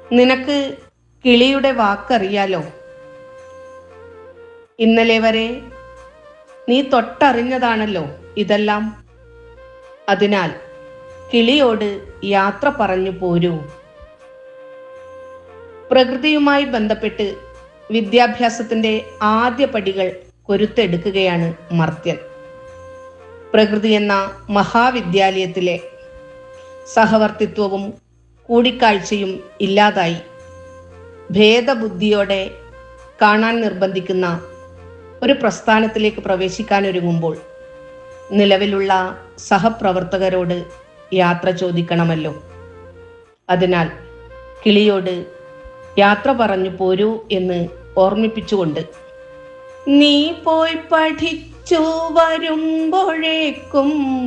നിനക്ക് കിളിയുടെ വാക്കറിയാലോ ഇന്നലെ വരെ നീ തൊട്ടറിഞ്ഞതാണല്ലോ ഇതെല്ലാം അതിനാൽ കിളിയോട് യാത്ര പറഞ്ഞു പോരൂ പ്രകൃതിയുമായി ബന്ധപ്പെട്ട് വിദ്യാഭ്യാസത്തിന്റെ ആദ്യ പടികൾ കൊരുത്തെടുക്കുകയാണ് മർത്യൻ പ്രകൃതി എന്ന മഹാവിദ്യാലയത്തിലെ സഹവർത്തിത്വവും കൂടിക്കാഴ്ചയും ഇല്ലാതായി ഭേദബുദ്ധിയോടെ കാണാൻ നിർബന്ധിക്കുന്ന ഒരു പ്രസ്ഥാനത്തിലേക്ക് പ്രവേശിക്കാനൊരുങ്ങുമ്പോൾ നിലവിലുള്ള സഹപ്രവർത്തകരോട് യാത്ര ചോദിക്കണമല്ലോ അതിനാൽ കിളിയോട് യാത്ര പറഞ്ഞു പോരൂ എന്ന് ഓർമ്മിപ്പിച്ചുകൊണ്ട് നീ പോയി പഠിച്ചു വരുമ്പോഴേക്കും